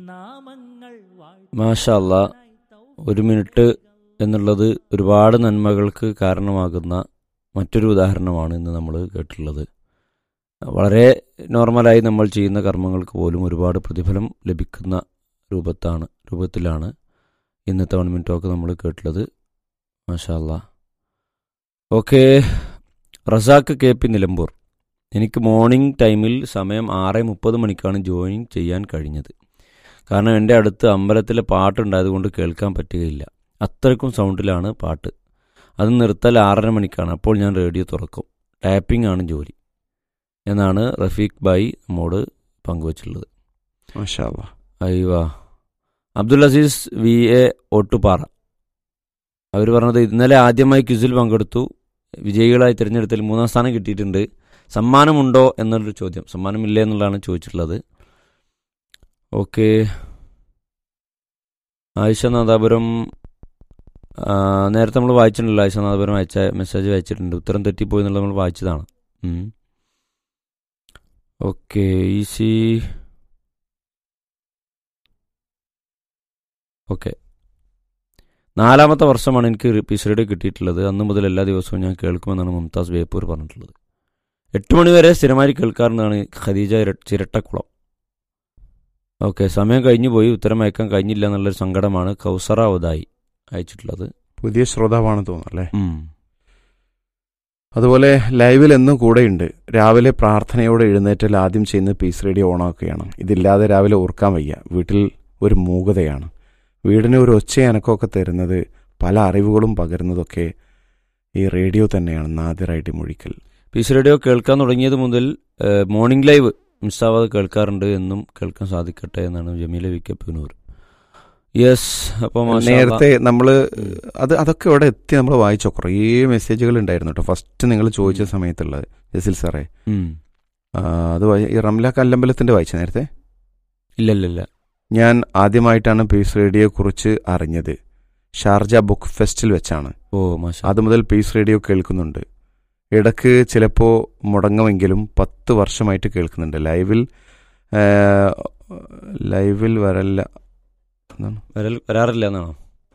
മാഷല്ല ഒരു മിനിറ്റ് എന്നുള്ളത് ഒരുപാട് നന്മകൾക്ക് കാരണമാകുന്ന മറ്റൊരു ഉദാഹരണമാണ് ഇന്ന് നമ്മൾ കേട്ടിട്ടുള്ളത് വളരെ നോർമലായി നമ്മൾ ചെയ്യുന്ന കർമ്മങ്ങൾക്ക് പോലും ഒരുപാട് പ്രതിഫലം ലഭിക്കുന്ന രൂപത്താണ് രൂപത്തിലാണ് ഇന്നത്തെ വൺ മിനിറ്റ് ടോക്ക് നമ്മൾ കേട്ടിട്ടുള്ളത് മാഷല്ല okay Razak K P Nilambur എനിക്ക് മോർണിംഗ് ടൈമിൽ സമയം ആറ് മുപ്പത് മണിക്കാണ് ജോയിൻ ചെയ്യാൻ കഴിഞ്ഞത് കാരണം എൻ്റെ അടുത്ത് അമ്പലത്തിലെ പാട്ടുണ്ടായതുകൊണ്ട് കേൾക്കാൻ പറ്റുകയില്ല അത്രയ്ക്കും സൗണ്ടിലാണ് പാട്ട് അത് നിർത്തൽ ആറര മണിക്കാണ് അപ്പോൾ ഞാൻ റേഡിയോ തുറക്കും ടാപ്പിംഗ് ആണ് ജോലി എന്നാണ് റഫീഖ് ബായി നമ്മോട് പങ്കുവച്ചുള്ളത് മാഷാ അല്ലാ. അയ്യോ അബ്ദുൽ അസീസ് വി എ ഒട്ടുപാറ അവർ പറഞ്ഞത് ഇന്നലെ ആദ്യമായി ക്വിസിൽ പങ്കെടുത്തു വിജയികളായി തിരഞ്ഞെടുത്തതിൽ മൂന്നാം സ്ഥാനം കിട്ടിയിട്ടുണ്ട് സമ്മാനമുണ്ടോ എന്നൊരു ചോദ്യം സമ്മാനമില്ല എന്നുള്ളതാണ് ചോദിച്ചിട്ടുള്ളത് ഓക്കെ ആയിഷനാഥാപുരം ആ, നേരത്തെ നമ്മൾ വായിച്ചിട്ടുണ്ടല്ലോ ആയിഷനാഥാപുരം അയച്ച മെസ്സേജ് വായിച്ചിട്ടുണ്ട് ഉത്തരം തെറ്റിപ്പോയി എന്നുള്ളത് നമ്മൾ വായിച്ചതാണ് ഓക്കെ ഈസി ഓക്കെ നാലാമത്തെ വർഷമാണ് എനിക്ക് പിസറയുടെ കിട്ടിയിട്ടുള്ളത് അന്ന് മുതൽ എല്ലാ ദിവസവും ഞാൻ കേൾക്കുമെന്നാണ് മുംതാസ് ബേപ്പൂർ പറഞ്ഞിട്ടുള്ളത് എട്ട് മണിവരെ സ്ഥിരമായി കേൾക്കാറുണ്ടെന്നാണ് ഖദീജ ഇര- ചിരട്ടക്കുളം ഓക്കെ സമയം കഴിഞ്ഞു പോയി ഉത്തരം അയക്കാൻ കഴിഞ്ഞില്ല എന്നുള്ളൊരു സങ്കടമാണ് കൗസറ ഉദായി അയച്ചിട്ടുള്ളത് പുതിയ ശ്രോതാവാണ് തോന്നുന്നു അല്ലേ ഉം. അതുപോലെ ലൈവിൽ എന്നും കൂടെയുണ്ട് രാവിലെ പ്രാർത്ഥനയോടെ എഴുന്നേറ്റാൽ ആദ്യം ചെയ്യുന്ന പീസ് റേഡിയോ ഓണാക്കുകയാണ് ഇതില്ലാതെ രാവിലെ ഓർക്കാൻ വയ്യ വീട്ടിൽ ഒരു മൂകതയാണ് വീടിന് ഒരു ഒച്ച അനക്കമൊക്കെ തരുന്നത് പല അറിവുകളും പകരുന്നതൊക്കെ ഈ റേഡിയോ തന്നെയാണ് നാദിറായിട്ട് മുഴിക്കൽ പീസ് റേഡിയോ കേൾക്കാൻ തുടങ്ങിയത് മുതൽ ഏഹ്, മോർണിംഗ് ലൈവ് മിസ്സാവാതെ കേൾക്കാറുണ്ട് എന്നും കേൾക്കാൻ സാധിക്കട്ടെ എന്നാണ് Jameela V K Poonoor yes അപ്പോൾ നേരത്തെ നമ്മൾ അത് അതൊക്കെ ഇവിടെ എത്തി നമ്മൾ വായിച്ചോ കുറേ മെസ്സേജുകൾ ഉണ്ടായിരുന്നു കേട്ടോ ഫസ്റ്റ് നിങ്ങൾ ചോദിച്ച സമയത്തുള്ളത് ജസിൽ സാറേ ആ, അത് വായി- ഈ റംല കല്ലമ്പലത്തിന്റെ വായിച്ച നേരത്തെ ഇല്ല ഇല്ല ഇല്ല ഞാൻ ആദ്യമായിട്ടാണ് പീസ് റേഡിയോയെ കുറിച്ച് അറിഞ്ഞത് ഷാർജ ബുക്ക് ഫെസ്റ്റിൽ വെച്ചാണ് ഓ മാഷാ അത് മുതൽ പീസ് റേഡിയോ കേൾക്കുന്നുണ്ട് ഇടക്ക് ചിലപ്പോൾ മുടങ്ങുമെങ്കിലും പത്ത് വർഷമായിട്ട് കേൾക്കുന്നുണ്ട് ലൈവിൽ ആ, ലൈവിൽ വരല്ല എന്താണ് വരൽ വരാറില്ല എന്നാണോ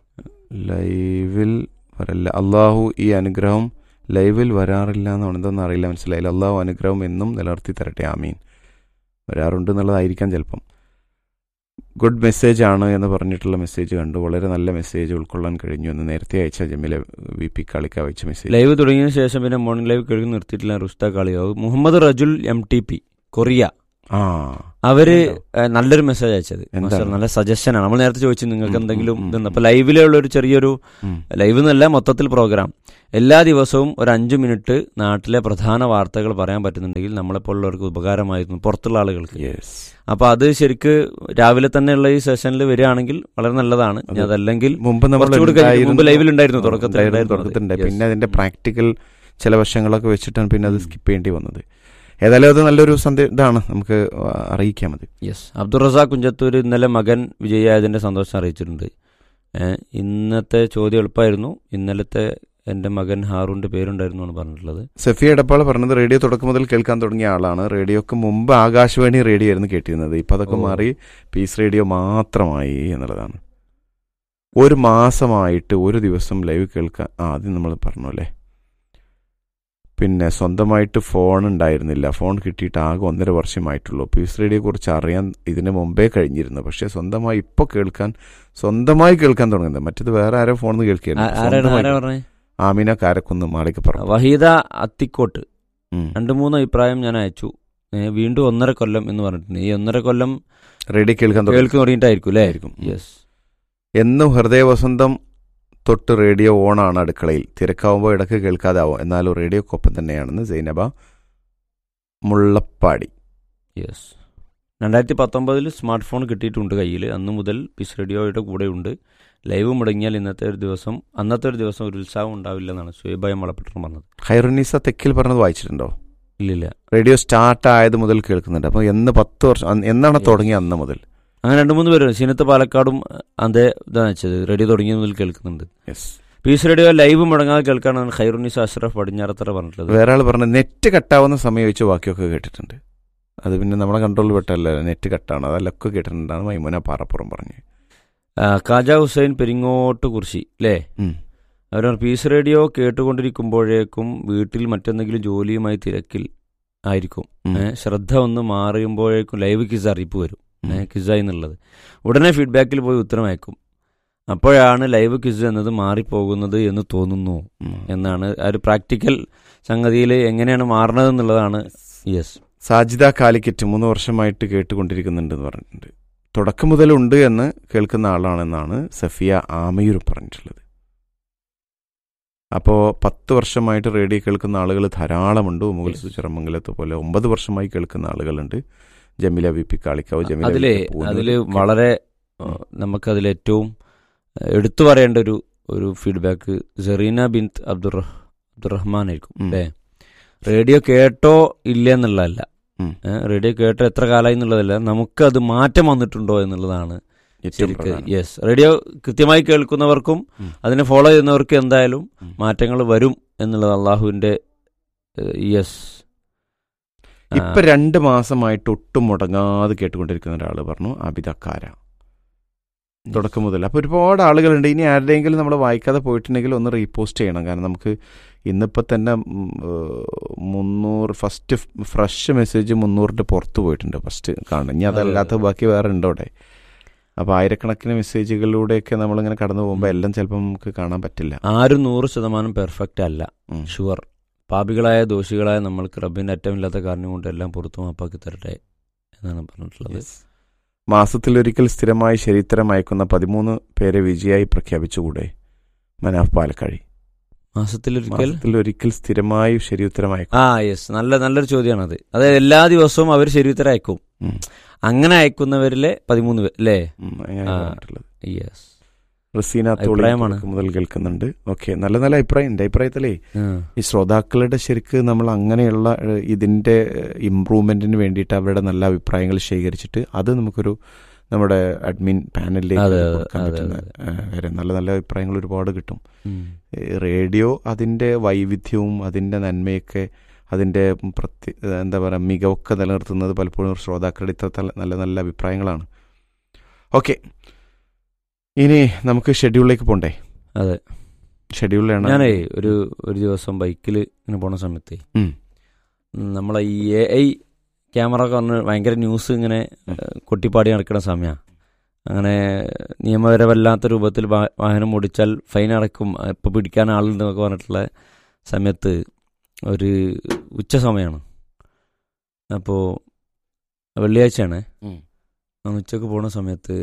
ലൈവിൽ വരല്ല അള്ളാഹു ഈ അനുഗ്രഹം ലൈവിൽ വരാറില്ല എന്നാണ് എന്തെന്ന് അറിയില്ല മനസ്സിലായില്ല അള്ളാഹു അനുഗ്രഹം എന്നും നിലനിർത്തി തരട്ടെ ആമീൻ വരാറുണ്ട് എന്നുള്ളതായിരിക്കാം ചിലപ്പം ഗുഡ് മെസ്സേജ് ആണ് എന്ന് പറഞ്ഞിട്ടുള്ള മെസ്സേജ് കണ്ടു വളരെ നല്ല മെസ്സേജ് ഉൾക്കൊള്ളാൻ കഴിഞ്ഞു എന്ന് നേരത്തെ അയച്ച ജമീല വി പി കളിക്ക അയച്ച മെസ്സേജ് ലൈവ് തുടങ്ങിയ ശേഷം പിന്നെ മോർണിംഗ് ലൈവ് കേൾക്കുന്ന നിർത്തിയിട്ടില്ല റുസ്ത കാളിയാവ് Muhammad Rajul M T P കൊറിയ ആ അവര് ഏഹ്, നല്ലൊരു മെസ്സേജ് അയച്ചത് എന്താണ്? മാഷാ, നല്ല സജഷനാണ് നമ്മൾ നേരത്തെ ചോദിച്ചു നിങ്ങൾക്ക് ഉം, എന്തെങ്കിലും ഉം, ഉം, ഇതുണ്ട് ഉം. അപ്പൊ ലൈവിലുള്ള ഒരു ചെറിയൊരു ഉം. ലൈവ് എന്നല്ല മൊത്തത്തിൽ പ്രോഗ്രാം എല്ലാ ദിവസവും ഒരു അഞ്ചു മിനിറ്റ് നാട്ടിലെ പ്രധാന വാർത്തകൾ പറയാൻ പറ്റുന്നുണ്ടെങ്കിൽ നമ്മളെപ്പോലുള്ളവർക്ക് ഉപകാരമായിരുന്നു പുറത്തുള്ള ആളുകൾക്ക് Yes. അപ്പൊ അത് ശരിക്ക് രാവിലെ തന്നെയുള്ള ഈ സെഷനിൽ വരികയാണെങ്കിൽ വളരെ നല്ലതാണ് ഇനി അതെ. അതല്ലെങ്കിൽ മുമ്പ് നമ്മൾ കുറച്ചുകൂടി കഴിഞ്ഞ് മുമ്പ് ഉണ്ടായിരുന്നു. ലൈവിൽ ഉണ്ടായിരുന്നു തുടക്കത്തിൽ ഉണ്ടായിരുന്നു, ഉണ്ടായിരുന്നു. തുടക്കത്തിലുണ്ടായി. Yes. പിന്നെ അതിന്റെ പ്രാക്ടിക്കൽ ചില വശങ്ങളൊക്കെ വെച്ചിട്ടാണ് പിന്നെ അത് ഉം. സ്കിപ്പ് ചെയ്യേണ്ടി വന്നത് ഏതായാലും അത് നല്ലൊരു സന്ദേ ഇതാണ് നമുക്ക് അറിയിക്കാൻ മതി യെസ് അബ്ദുൾ റസാഖ് കുഞ്ചത്തൂർ ഇന്നലെ മകൻ വിജയിയായതിന്റെ സന്തോഷം അറിയിച്ചിട്ടുണ്ട് ഏഹ്, ഇന്നത്തെ ചോദ്യം എളുപ്പമായിരുന്നു ഇന്നലത്തെ എൻ്റെ മകൻ ഹാറൂന്റെ പേരുണ്ടായിരുന്നു എന്ന് പറഞ്ഞിട്ടുള്ളത് സഫിയ എടപ്പാൾ പറഞ്ഞത് റേഡിയോ തുടക്കം മുതൽ കേൾക്കാൻ തുടങ്ങിയ ആളാണ് റേഡിയോക്ക് മുമ്പ് ആകാശവാണി റേഡിയോ ആയിരുന്നു കേട്ടിരുന്നത് ഇപ്പൊ അതൊക്കെ ഓ. മാറി പീസ് റേഡിയോ മാത്രമായി എന്നുള്ളതാണ് ഒരു മാസമായിട്ട് ഒരു ദിവസം ലൈവ് കേൾക്കാൻ ആ, ആദ്യം നമ്മൾ പറഞ്ഞു അല്ലേ പിന്നെ സ്വന്തമായിട്ട് ഫോൺ ഉണ്ടായിരുന്നില്ല ഫോൺ കിട്ടിയിട്ട് ആകെ ഒന്നര വർഷമായിട്ടുള്ളൂ പീസ് റേഡിയോയെ കുറിച്ച് അറിയാൻ ഇതിന് മുമ്പേ കഴിഞ്ഞിരുന്നു പക്ഷെ സ്വന്തമായി ഇപ്പൊ കേൾക്കാൻ സ്വന്തമായി കേൾക്കാൻ തുടങ്ങുന്നത് മറ്റത് വേറെ ആരോ ഫോണിൽ നിന്ന് ആ- കേൾക്കുകയായിരുന്നു ആരാണ് സ്വന്തമായി ആരാ പറഞ്ഞേ ആമിന കാരക്കുന്ന് മാളിക്ക് പറഞ്ഞു വഹീദ അത്തിക്കോട്ട് ഉം. രണ്ട് മൂന്ന് അഭിപ്രായം ഞാൻ അയച്ചു ഏ, വീണ്ടും ഒന്നര കൊല്ലം എന്ന് പറഞ്ഞിട്ടുണ്ട് ഈ ഒന്നര കൊല്ലം റേഡിയോ കേൾക്കാൻ തുടങ്ങി കേൾക്ക് തുടങ്ങിയിട്ടായിരിക്കും അല്ലേ ആയിരിക്കും. ഉം. യെസ് എന്നും ഹൃദയവസന്തം തൊട്ട് റേഡിയോ ഓണാണ് അടുക്കളയിൽ തിരക്കാവുമ്പോൾ ഇടയ്ക്ക് കേൾക്കാതാവും എന്നാലും റേഡിയോക്കൊപ്പം തന്നെയാണെന്ന് സൈനബ മുള്ളപ്പാടി യെസ് രണ്ടായിരത്തി പത്തൊമ്പതിൽ സ്മാർട്ട് ഫോൺ കിട്ടിയിട്ടുണ്ട് കയ്യിൽ അന്ന് മുതൽ പിസ് റേഡിയോയുടെ കൂടെ ഉണ്ട് ലൈവ് മുടങ്ങിയാൽ ഇന്നത്തെ ഒരു ദിവസം അന്നത്തെ ഒരു ദിവസം ഒരു ഉത്സാഹം ഉണ്ടാവില്ല എന്നാണ് സുയബായം വളപ്പെട്ടും പറഞ്ഞത് ഹൈറുനീസ തെക്കിൽ പറഞ്ഞത് വായിച്ചിട്ടുണ്ടോ ഇല്ലില്ല റേഡിയോ സ്റ്റാർട്ട് ആയത് മുതൽ കേൾക്കുന്നുണ്ട് അപ്പോൾ എന്ന് പത്ത് വർഷം അന്ന് എന്നാണ് Yes. തുടങ്ങിയ അന്ന് മുതൽ അങ്ങനെ രണ്ട് മൂന്ന് പേര് ശീനത്ത് പാലക്കാടും അതേ ഇതാണ് വെച്ചത് റേഡിയോ തുടങ്ങിയ മുതൽ കേൾക്കുന്നുണ്ട് യെസ് പീസ് റേഡിയോ ലൈവ് മുടങ്ങാതെ കേൾക്കാനാണ് ഖൈറുനിസ് അഷ്റഫ് പടിഞ്ഞാറത്തറ പറഞ്ഞിട്ടുള്ളത് വേറെ ആൾ പറഞ്ഞ നെറ്റ് കട്ടാവുന്ന സമയം വെച്ച് ബാക്കിയൊക്കെ കേട്ടിട്ടുണ്ട് അത് പിന്നെ നമ്മളെ കൺട്രോളിൽ പെട്ടല്ല നെറ്റ് കട്ടാണ് അതെല്ലൊക്കെ കേട്ടിട്ടുണ്ടാണ് മൈമുന പാറപ്പുറം പറഞ്ഞു ആ, കാജ ഹുസൈൻ പെരിങ്ങോട്ട് കുറിശി അല്ലേ ഉം. അവർ പീസ് റേഡിയോ കേട്ടുകൊണ്ടിരിക്കുമ്പോഴേക്കും വീട്ടിൽ മറ്റെന്തെങ്കിലും ജോലിയുമായി തിരക്കിൽ ആയിരിക്കും ഉം. ഏ, ശ്രദ്ധ ഒന്ന് മാറിയുമ്പോഴേക്കും ലൈവ് കിസ് അറിയിപ്പ് വരും ഉം. ഏ, കിസ്സായി എന്നുള്ളത് ഉടനെ ഫീഡ്ബാക്കിൽ പോയി ഉത്തരം അയക്കും അപ്പോഴാണ് ലൈവ് കിസ് എന്നത് മാറിപ്പോകുന്നത് എന്ന് തോന്നുന്നു ഉം. എന്നാണ് ആ ഒരു പ്രാക്ടിക്കൽ സംഗതിയിൽ എങ്ങനെയാണ് മാറുന്നത് എന്നുള്ളതാണ് യെസ് സാജിദ കാലിക്കറ്റ് മൂന്ന് വർഷമായിട്ട് കേട്ടുകൊണ്ടിരിക്കുന്നുണ്ടെന്ന് പറഞ്ഞിട്ടുണ്ട് തുടക്കം മുതലുണ്ട് എന്ന് കേൾക്കുന്ന ആളാണെന്നാണ് സഫിയ ആമയൂർ പറഞ്ഞിട്ടുള്ളത് അപ്പോൾ പത്ത് വർഷമായിട്ട് റേഡിയോ കേൾക്കുന്ന ആളുകൾ ധാരാളമുണ്ട് മുഗൾ Yes. സുചിറമംഗലത്തെ പോലെ ഒമ്പത് വർഷമായി കേൾക്കുന്ന ആളുകളുണ്ട് ജമില വി പി കാളിക്കാവ് ജമില അതില് വി പി പൂനൂർ അതില് ഒക്കെ. വളരെ ഉം. നമുക്കതിൽ ഏറ്റവും എടുത്തു പറയേണ്ട ഒരു ഒരു ഫീഡ്ബാക്ക് സെറീന ബിൻ അബ്ദുറ അബ്ദുറഹ്മാൻ ആയിരിക്കും ഉം. അല്ലേ റേഡിയോ കേട്ടോ ഇല്ല എന്നുള്ളതല്ല ഉം. ഏ, റേഡിയോ കേട്ടോ എത്ര കാലമായി എന്നുള്ളതല്ല നമുക്കത് മാറ്റം വന്നിട്ടുണ്ടോ എന്നുള്ളതാണ് ഏറ്റവും ശരിക്ക് പ്രധാനം. യെസ് റേഡിയോ കൃത്യമായി കേൾക്കുന്നവർക്കും ഉം. അതിനെ ഫോളോ ചെയ്യുന്നവർക്കും എന്തായാലും ഉം. മാറ്റങ്ങൾ വരും എന്നുള്ളത് അള്ളാഹുവിന്റെ യെസ് ഇപ്പൊ രണ്ട് മാസമായിട്ട് ഒട്ടും മുടങ്ങാതെ കേട്ടുകൊണ്ടിരിക്കുന്ന ഒരാൾ പറഞ്ഞു അബിതക്കാര തുടക്കം മുതൽ അപ്പോൾ ഒരുപാട് ആളുകളുണ്ട് ഇനി ആരുടെയെങ്കിലും നമ്മൾ വായിക്കാതെ പോയിട്ടുണ്ടെങ്കിൽ ഒന്ന് റീപോസ്റ്റ് ചെയ്യണം കാരണം നമുക്ക് ഇന്നിപ്പോൾ തന്നെ ഉം, ഏഹ്, മുന്നൂറ് ഫസ്റ്റ് ഫ്രഷ് മെസ്സേജ് മുന്നൂറിൻ്റെ പുറത്ത് പോയിട്ടുണ്ട് ഫസ്റ്റ് കാണും ഇനി അതല്ലാത്ത ബാക്കി വേറെ ഉണ്ടോ അവിടെ അപ്പോൾ ആയിരക്കണക്കിന് മെസ്സേജുകളിലൂടെയൊക്കെ നമ്മളിങ്ങനെ കടന്നു പോകുമ്പോൾ എല്ലാം ചിലപ്പോൾ നമുക്ക് കാണാൻ പറ്റില്ല ആരും നൂറ് ശതമാനം പെർഫെക്റ്റ് അല്ല ഉം. ഷുവർ പാപികളായ ദോഷികളായ നമ്മൾക്ക് റബ്ബിന്റെ അറ്റമില്ലാത്ത കാരണം കൊണ്ട് എല്ലാം പുറത്തു മാപ്പാക്കി തരട്ടെ എന്നാണ് പറഞ്ഞിട്ടുള്ളത് Yes. മാസത്തിലൊരിക്കൽ സ്ഥിരമായി ശരീത്തരം അയക്കുന്ന പതിമൂന്ന് പേരെ വിജയായി പ്രഖ്യാപിച്ചുകൂടെ മനാഫ് പാലക്കാഴി മാസത്തിലൊരിക്കൽ മാസത്തിലൊരിക്കൽ സ്ഥിരമായി ശരിയുത്തരം അയക്കും ആ യെസ് നല്ല നല്ലൊരു ചോദ്യമാണത് അതായത് എല്ലാ ദിവസവും അവർ ശരി ഉത്തരം അയക്കും ഉം. അങ്ങനെ അയക്കുന്നവരിലെ പതിമൂന്ന് പേർ അല്ലേ ഉം, അങ്ങനെ ആ. പറഞ്ഞിട്ടുള്ളത് യെസ് റസീന തോളി അഭിപ്രായമാണ്. തുടക്കം മുതൽ കേൾക്കുന്നുണ്ട് ഓക്കെ നല്ല നല്ല അഭിപ്രായം എൻ്റെ അഭിപ്രായത്തിലേ ഈ ശ്രോതാക്കളുടെ ശരിക്ക് നമ്മൾ അങ്ങനെയുള്ള ഏഹ്, ഇതിന്റെ ഇമ്പ്രൂവ്മെന്റിന് വേണ്ടിയിട്ട് അവരുടെ നല്ല അഭിപ്രായങ്ങൾ ശേഖരിച്ചിട്ട് അത് നമുക്കൊരു നമ്മുടെ അഡ്മിൻ പാനലിലേക്ക് അതെ, അതെ, കൊടുക്കാൻ അതെ, പറ്റുന്ന ഏഹ്, കാര്യം. നല്ല നല്ല അഭിപ്രായങ്ങൾ ഒരുപാട് കിട്ടും ഉം. ഏഹ്, റേഡിയോ അതിന്റെ വൈവിധ്യവും അതിന്റെ നന്മയൊക്കെ അതിന്റെ പ്രത്യ എന്താ പറയുക മികവൊക്കെ നിലനിർത്തുന്നത് പലപ്പോഴും ശ്രോതാക്കളുടെ ഇത്ര തല- നല്ല നല്ല അഭിപ്രായങ്ങളാണ് ഓക്കെ ഇനി നമുക്ക് ഷെഡ്യൂളിലേക്ക് പോണ്ടേ അതെ ഷെഡ്യൂളിലാണ് ഞാനേ ഒരു ഒരു ദിവസം ബൈക്കിൽ ഇങ്ങനെ പോണ സമയത്ത് ഉം. നമ്മളെ ഈ എ ഐ ക്യാമറ ഒക്കെ വന്ന് ഭയങ്കര ന്യൂസ് ഇങ്ങനെ ഉം. ഏഹ്, കൊട്ടിപ്പാടി നടക്കുന്ന സമയമാണ് അങ്ങനെ നിയമപരമല്ലാത്ത രൂപത്തിൽ വാ- വാഹനം ഓടിച്ചാൽ ഫൈൻ അടക്കും ഇപ്പം പിടിക്കാൻ ആളുണ്ടെന്നൊക്കെ പറഞ്ഞിട്ടുള്ള സമയത്ത് ഒരു ഉച്ച സമയമാണ് അപ്പോൾ വെള്ളിയാഴ്ചയാണ് ഉം. ഞാൻ ഉച്ചക്ക് പോണ സമയത്ത്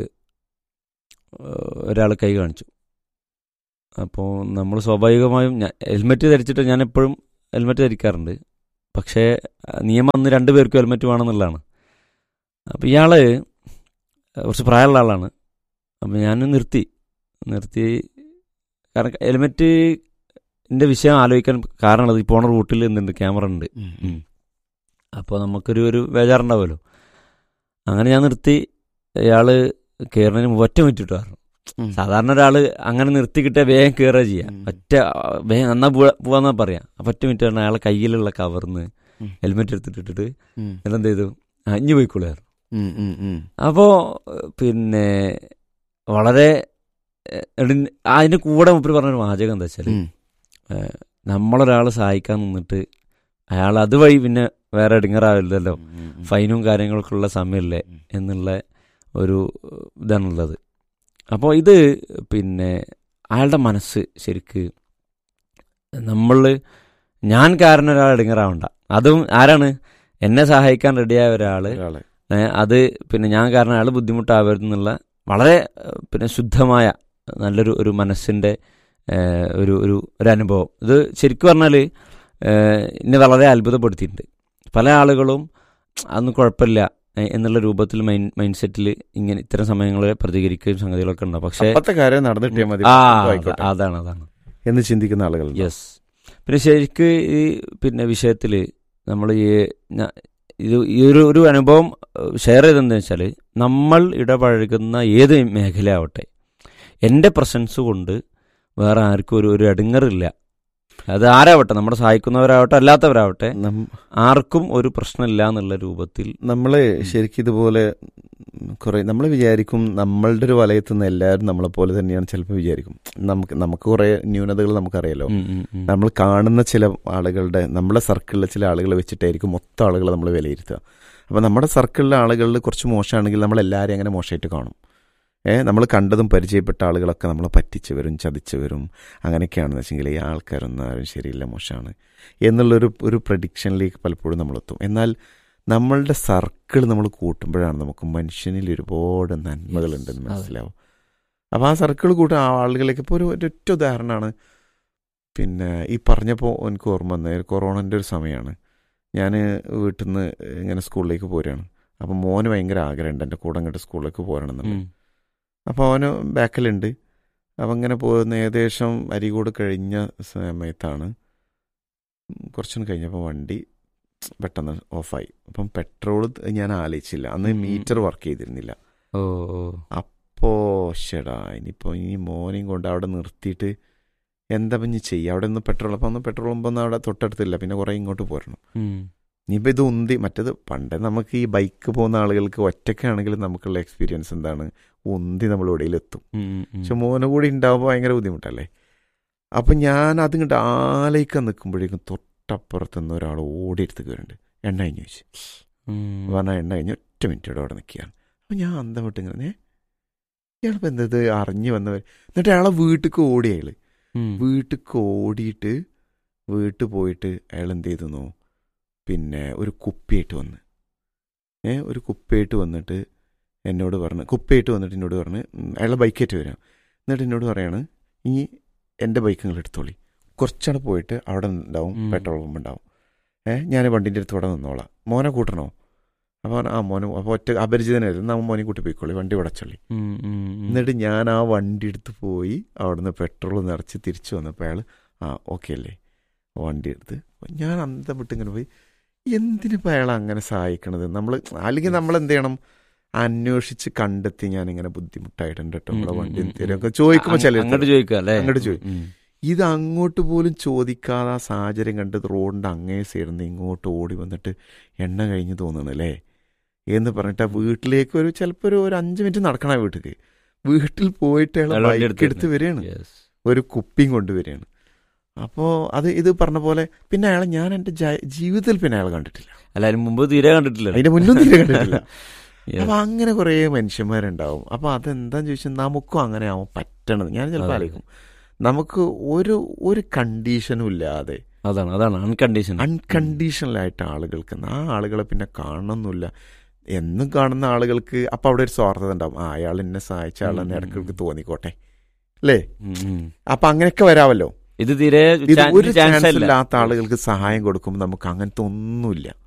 ഒരാൾ കൈ കാണിച്ചു അപ്പോൾ നമ്മൾ സ്വാഭാവികമായും ഞാൻ ഹെൽമെറ്റ് ധരിച്ചിട്ട് ഞാൻ എപ്പോഴും ഹെൽമെറ്റ് ധരിക്കാറുണ്ട് പക്ഷേ ആ, നിയമം അന്ന് രണ്ട് പേർക്കും ഹെൽമെറ്റ് വേണമെന്നുള്ളതാണ് അപ്പോൾ ഇയാൾ കുറച്ച് പ്രായമുള്ള ആളാണ് അപ്പോൾ ഞാൻ നിർത്തി നിർത്തി കാരണം ഹെൽമെറ്റിൻ്റെ വിഷയം ആലോചിക്കാൻ കാരണമുള്ളത് ഈ പോണ റൂട്ടിൽ എന്തുണ്ട് ക്യാമറ ഉണ്ട് ഉം. അപ്പോൾ നമുക്കൊരു ഒരു ബേജാറുണ്ടാവുമല്ലോ അങ്ങനെ ഞാൻ നിർത്തി ഇയാൾ കയറുന്നതിന് മുമ്പ് ഒറ്റ മിനിറ്റ് ഇട്ടു പറഞ്ഞു ഉം. സാധാരണ ഒരാൾ അങ്ങനെ നിർത്തി കിട്ടിയാൽ വേഗം കയറുക ചെയ്യുക ഉം. ഒറ്റ വേഗം എന്നാ പോവാ- പോവാന്നാ പറയാം അപ്പം ഒറ്റ മിനിറ്റ് പറഞ്ഞാൽ അയാളെ കയ്യിലുള്ള കവർന്ന് ഉം. ഹെൽമെറ്റ് എടുത്തിട്ട് ഇട്ടിട്ട് ഉം. എന്ത് ചെയ്തു അഞ്ഞു പോയിക്കൊള്ളുകയായിരുന്നു ഉം, ഉം, ഉം. അപ്പോൾ പിന്നെ വളരെ ഏഹ്, എടി- അതിന്റെ കൂടെ മുപ്പര് പറഞ്ഞൊരു വാചകം എന്താ വെച്ചാൽ ഉം. നമ്മളൊരാൾ സഹായിക്കാൻ നിന്നിട്ട് അയാൾ അതുവഴി പിന്നെ വേറെ ഇടുങ്ങറാവില്ലല്ലോ ഉം, ഉം. ഫൈനും കാര്യങ്ങളൊക്കെ ഉള്ള സമയമല്ലേ ഉം. എന്നുള്ള ഒരു ഇതാണുള്ളത് അപ്പോൾ ഇത് പിന്നെ അയാളുടെ മനസ്സ് ശരിക്ക് നമ്മൾ ഞാൻ കാരണം ഒരാൾ ഇടങ്ങറാവണ്ട അതും ആരാണ് എന്നെ സഹായിക്കാൻ റെഡിയായ ഒരാൾ ഒരാളെ. അത് പിന്നെ ഞാൻ കാരണം അയാൾ ബുദ്ധിമുട്ടാവരുതെന്നുള്ള വളരെ ഏഹ്, പിന്നെ ശുദ്ധമായ നല്ലൊരു ഒരു മനസ്സിൻ്റെ ഏഹ്, ഒരു ഒരു ഒരു അനുഭവം ഇത് ശരിക്കും പറഞ്ഞാൽ എന്നെ വളരെ അത്ഭുതപ്പെടുത്തിയിട്ടുണ്ട് പല ആളുകളും അതൊന്നും കുഴപ്പമില്ല ഏഹ്, എന്നുള്ള രൂപത്തിൽ മൈൻഡ് മൈൻഡ് സെറ്റിൽ ഇങ്ങനെ ഇത്തരം സമയങ്ങളിൽ പ്രതികരിക്കുകയും സംഗതികളൊക്കെ ഉണ്ടാവും പക്ഷേ അപ്പത്തെ കാര്യം നടന്നിട്ടേ മതി ആ ഇപ്പൊ ആയിക്കോട്ടെ. അതാണ് അതാണ് എന്ന് ചിന്തിക്കുന്ന ആളുകൾ യെസ് പിന്നെ ശരിക്ക് ഈ പിന്നെ വിഷയത്തിൽ നമ്മൾ ഈ ഞ- ഇത് ഈ ഒരു ഒരു അനുഭവം ഷെയർ ചെയ്തെന്ന് വെച്ചാൽ നമ്മൾ ഇടപഴകുന്ന ഏത് മേഖല ആവട്ടെ എൻ്റെ പ്രസൻസ് കൊണ്ട് വേറെ ആർക്കും ഒരു ഒരു അടുങ്ങറില്ല അത് ആരാവട്ടെ നമ്മുടെ സഹായിക്കുന്നവരാവട്ടെ അല്ലാത്തവരാവട്ടെ നം- ആർക്കും ഒരു പ്രശ്നമില്ല എന്നുള്ള രൂപത്തിൽ നമ്മള് ശരിക്കും ഇതുപോലെ കുറെ നമ്മൾ വിചാരിക്കും നമ്മളുടെ ഒരു വലയത്തിൽ നിന്ന് എല്ലാവരും നമ്മളെ പോലെ തന്നെയാണ് ചിലപ്പോൾ വിചാരിക്കും നമുക്ക് നമുക്ക് കുറെ ന്യൂനതകൾ നമുക്കറിയാലോ ഉം, ഉം, ഉം. നമ്മൾ കാണുന്ന ചില ആളുകളുടെ നമ്മളെ സർക്കിളിലെ ചില ആളുകളെ വെച്ചിട്ടായിരിക്കും മൊത്തം ആളുകളെ നമ്മൾ വിലയിരുത്തുക അപ്പോൾ നമ്മുടെ സർക്കിളിലെ ആളുകളിൽ കുറച്ച് മോശമാണെങ്കിൽ നമ്മൾ എല്ലാവരെയും അങ്ങനെ മോശമായിട്ട് കാണും ഏ നമ്മൾ കണ്ടതും പരിചയപ്പെട്ട ആളുകളൊക്കെ നമ്മളെ പറ്റിച്ചവരും ചതിച്ചവരും അങ്ങനെയൊക്കെയാണെന്ന് വെച്ചെങ്കിൽ ഈ ആൾക്കാരൊന്നും ആരും ശരിയില്ല മോശമാണ് എന്നുള്ളൊരു ഒരു പ്രഡിക്ഷനിലേക്ക് പലപ്പോഴും നമ്മളെത്തും എന്നാൽ നമ്മളുടെ സർക്കിൾ നമ്മൾ കൂട്ടുമ്പോഴാണ് നമുക്ക് മനുഷ്യനിൽ ഒരുപാട് നന്മകളുണ്ടെന്ന് അതെ. മനസ്സിലാവും അപ്പോൾ ആ സർക്കിൾ കൂട്ടുന്ന ആ ആളുകളേക്ക് ഇപ്പോൾ ഒരു ഒരൊറ്റ ഉദാഹരണമാണ് പിന്നെ ഈ പറഞ്ഞപ്പോൾ എനിക്ക് ഓർമ്മ വന്നത് കൊറോണൻ്റെ ഒരു സമയമാണ് ഞാൻ വീട്ടിൽ നിന്ന് ഇങ്ങനെ സ്കൂളിലേക്ക് പോരുകയാണ് അപ്പോൾ മോന് ഭയങ്കര ആഗ്രഹമുണ്ട് എൻ്റെ കൂടെ അങ്ങോട്ട് സ്കൂളിലേക്ക് പോരണം എന്നുള്ളത് ഉം. അപ്പോൾ അവന് ബാക്കിലുണ്ട് അപ്പം ഇങ്ങനെ പോകുന്ന ഏകദേശം അരികൂട് കഴിഞ്ഞ സമയത്താണ് കുറച്ചും കഴിഞ്ഞപ്പോൾ വണ്ടി പെട്ടെന്ന് ഓഫായി അപ്പം പെട്രോൾ ഞാൻ ആലോചിച്ചില്ല അന്ന് ഉം. മീറ്റർ വർക്ക് ചെയ്തിരുന്നില്ല ഓ ഓ അപ്പോൾ ഷെടാ ഇനിയിപ്പോൾ ഇനി മോനെയും കൊണ്ട് അവിടെ നിർത്തിയിട്ട് എന്താ ഇപ്പം ഇനി ചെയ്യുക അവിടെ നിന്ന് പെട്രോൾ അപ്പം ഒന്ന് പെട്രോൾ പമ്പൊന്നും അവിടെ തൊട്ടടുത്തില്ല പിന്നെ കുറേ ഇങ്ങോട്ട് പോരണം ഉം. ഇനിയിപ്പോൾ ഇത് ഉന്തി മറ്റേത് പണ്ട് നമുക്ക് ഈ ബൈക്ക് പോകുന്ന ആളുകൾക്ക് ഒറ്റയ്ക്കാണെങ്കിലും നമുക്കുള്ള എക്സ്പീരിയൻസ് എന്താണ് ഉന്തി നമ്മൾ എവിടെയെത്തും ഉം, ഉം, ഉം. പക്ഷെ മോനും കൂടി ഉണ്ടാവുമ്പോൾ ഭയങ്കര ബുദ്ധിമുട്ടല്ലേ അപ്പം ഞാൻ അതിങ്ങോട്ട് ആലയിക്കാൻ നിൽക്കുമ്പോഴേക്കും തൊട്ടപ്പുറത്ത് നിന്ന് ഒരാൾ ഓടിയെടുത്ത് കയറുന്നുണ്ട് എണ്ണ കഴിഞ്ഞ് വെച്ച് ഉം. പറഞ്ഞാൽ എണ്ണ കഴിഞ്ഞ് ഒറ്റ മിനിറ്റോടെ അവിടെ നിൽക്കുകയാണ് അപ്പം ഞാൻ അന്തം വിട്ട് ഇങ്ങനെ "ഏ? ഇയാളിപ്പോൾ എന്തത് അറിഞ്ഞു വന്നവർ എന്നിട്ട് അയാളെ വീട്ടിലേക്ക് ഓടി അയാൾ ഉം. വീട്ടിലേക്ക് ഓടിയിട്ട് വീട്ടിൽ പോയിട്ട് അയാൾ എന്ത് ചെയ്തെന്നോ പിന്നെ ഒരു കുപ്പിയായിട്ട് വന്ന് ഏ ഒരു കുപ്പിയായിട്ട് വന്നിട്ട് എന്നോട് പറഞ്ഞ് കുപ്പിയായിട്ട് വന്നിട്ട് എന്നോട് പറഞ്ഞ് ഉം, അയാളെ ബൈക്കായിട്ട് വരാം എന്നിട്ട് എന്നോട് പറയാണ് ഇനി എൻ്റെ ബൈക്ക് നിങ്ങൾ എടുത്തോളി കുറച്ചാണ് പോയിട്ട് അവിടെ ഉണ്ടാവും ഉം. പെട്രോൾ പമ്പ് ഉണ്ടാവും ഏ ഞാൻ വണ്ടിൻ്റെ അടുത്ത് ഇവിടെ നിന്നോളാം മോനെ കൂട്ടണോ അപ്പോൾ ആ മോനെ അപ്പോൾ ഒറ്റ അപരിചിതനായിരുന്നു നമ്മൾ മോനെ കൂട്ടി പോയിക്കോളി വണ്ടി ഉടച്ചോളി ഉം, ഉം, ഉം. എന്നിട്ട് ഞാൻ ആ വണ്ടി എടുത്ത് പോയി അവിടുന്ന് പെട്രോൾ നിറച്ച് തിരിച്ചു വന്നപ്പോൾ അയാൾ ആ ഓക്കെ അല്ലേ വണ്ടി എടുത്ത് ഞാൻ അന്തം വിട്ട് ഇങ്ങനെ പോയി എന്തിനിപ്പോൾ അയാൾ അങ്ങനെ സഹായിക്കണത് നമ്മൾ അല്ലെങ്കിൽ നമ്മൾ എന്ത് ചെയ്യണം അന്വേഷിച്ച് കണ്ടെത്തി ഞാൻ ഇങ്ങനെ ബുദ്ധിമുട്ടായിട്ടുണ്ട് കേട്ടോ നമ്മളെ ഉം, വണ്ടി ഉം, ഉം. തരുമൊക്കെ ചോദിക്കുമ്പോൾ അങ്ങ് ചില അങ്ങോട്ട് ചോദിക്കാം അല്ലേ അങ്ങോട്ട് ചോദിക്കും. ഉം. ഇത് അങ്ങോട്ട് പോലും ചോദിക്കാതെ ആ സാഹചര്യം കണ്ടത് റോഡിൻ്റെ അങ്ങേ സൈഡിൽ നിന്ന് ഇങ്ങോട്ട് ഓടി വന്നിട്ട് എണ്ണ കഴിഞ്ഞ് തോന്നണല്ലേ എന്ന് പറഞ്ഞിട്ട് ആ വീട്ടിലേക്ക് ഒരു ചിലപ്പോൾ ഒരു ഒരു അഞ്ച് മിനിറ്റ് നടക്കണം ആ വീട്ടിലേക്ക് വീട്ടിൽ പോയിട്ട് അയാൾ അയാൾ വണ്ടി ബൈക്ക് എടുത്ത് എടുത്ത് വരികയാണ് Yes. ഒരു കുപ്പിയും കൊണ്ടുവരികയാണ് അപ്പോൾ അത് ഇത് പറഞ്ഞ പോലെ പിന്നെ അയാളെ ഞാൻ എൻ്റെ ജ- ജീവിതത്തിൽ പിന്നെ അയാൾ കണ്ടിട്ടില്ല അല്ല അതിന് മുമ്പ് തീരെ കണ്ടിട്ടില്ല അതിന്റെ മുന്നും തീരെ കണ്ടിട്ടില്ല Yes. അപ്പൊ അങ്ങനെ കുറേ മനുഷ്യന്മാരുണ്ടാവും അപ്പൊ അതെന്താന്ന് ചോദിച്ചാൽ നമുക്കും അങ്ങനെ ആവാൻ പറ്റണത് ഞാൻ ചിലപ്പോൾ അതെ. ആലോചിക്കും നമുക്ക് ഒരു ഒരു കണ്ടീഷനും ഇല്ലാതെ അതാണ് അതാണ് അൺകണ്ടീഷൻ അൺകണ്ടീഷണലായിട്ട് ആളുകൾക്ക് ആ ആളുകളെ പിന്നെ കാണണമെന്നില്ല എന്നും കാണുന്ന ആളുകൾക്ക് അപ്പൊ അവിടെ ഒരു സ്വാർത്ഥത ഉണ്ടാവും ആ അയാൾ എന്നെ സഹായിച്ച ആളെന്നെ ഉം, ഉം, ഇടയ്ക്ക് തോന്നിക്കോട്ടെ അല്ലേ ഉം, ഉം. അപ്പൊ അങ്ങനെയൊക്കെ വരാമല്ലോ ഇത് തീരെ ഇത് ചാൻ- ഒരു ചാൻസ് ചാൻസ് ഇല്ല ഇല്ലാത്ത ആളുകൾക്ക് സഹായം കൊടുക്കുമ്പോൾ നമുക്ക് അങ്ങനത്തെ ഒന്നുമില്ല